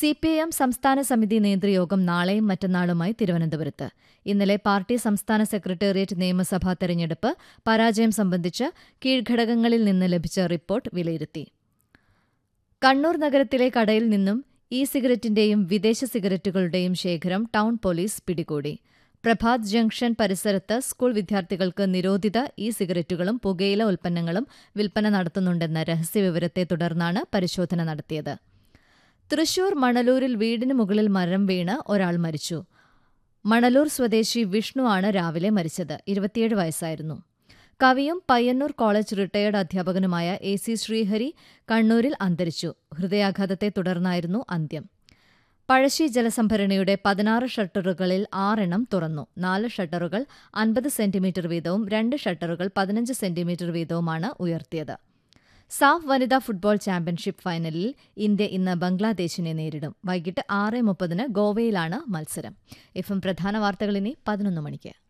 C P I M സംസ്ഥാന സമിതി നേതൃയോഗം നാളെയും മറ്റന്നാളുമായി തിരുവനന്തപുരത്ത് ഇന്നലെ പാർട്ടി സംസ്ഥാന സെക്രട്ടേറിയറ്റ് നിയമസഭാ തെരഞ്ഞെടുപ്പ് പരാജയം സംബന്ധിച്ച് കീഴ്ഘടകങ്ങളിൽ നിന്ന് ലഭിച്ച റിപ്പോർട്ട് വിലയിരുത്തി കണ്ണൂർ നഗരത്തിലെ കടയിൽ നിന്നും ഇ സിഗരറ്റിന്റെയും വിദേശ സിഗരറ്റുകളുടെയും ശേഖരം ടൗൺ പോലീസ് പിടികൂടി പ്രഭാത് ജംഗ്ഷൻ പരിസരത്ത് സ്കൂൾ വിദ്യാർത്ഥികൾക്ക് നിരോധിത ഇ സിഗരറ്റുകളും പുകയില ഉൽപ്പന്നങ്ങളും വിൽപ്പന നടത്തുന്നുണ്ടെന്ന രഹസ്യവിവരത്തെ തുടർന്നാണ് പരിശോധന നടത്തിയത് തൃശൂർ മണലൂരിൽ വീടിന് മുകളിൽ മരം വീണ് ഒരാൾ മരിച്ചു മണലൂർ സ്വദേശി വിഷ്ണു ആണ് രാവിലെ മരിച്ചത് ഇരുപത്തിയേഴ് വയസ്സായിരുന്നു കവിയും പയ്യന്നൂർ കോളേജ് റിട്ടയർഡ് അധ്യാപകനുമായ എ സി ശ്രീഹരി കണ്ണൂരിൽ അന്തരിച്ചു ഹൃദയാഘാതത്തെ തുടർന്നായിരുന്നു അന്ത്യം പഴശ്ശി ജലസംഭരണിയുടെ പതിനാറ് ഷട്ടറുകളിൽ ആറെണ്ണം തുറന്നു നാല് ഷട്ടറുകൾ അൻപത് സെന്റിമീറ്റർ വീതവും രണ്ട് ഷട്ടറുകൾ പതിനഞ്ച് സെന്റിമീറ്റർ വീതവുമാണ് ഉയർത്തിയത് സാഫ് വനിതാ ഫുട്ബോൾ ചാമ്പ്യൻഷിപ്പ് ഫൈനലിൽ ഇന്ത്യ ഇന്ന് ബംഗ്ലാദേശിനെ നേരിടും വൈകിട്ട് ആറ് മുപ്പതിന് ഗോവയിലാണ് മത്സരം എഫ് എം പ്രധാന വാർത്തകൾ ഇനി പതിനൊന്ന് മണിക്ക്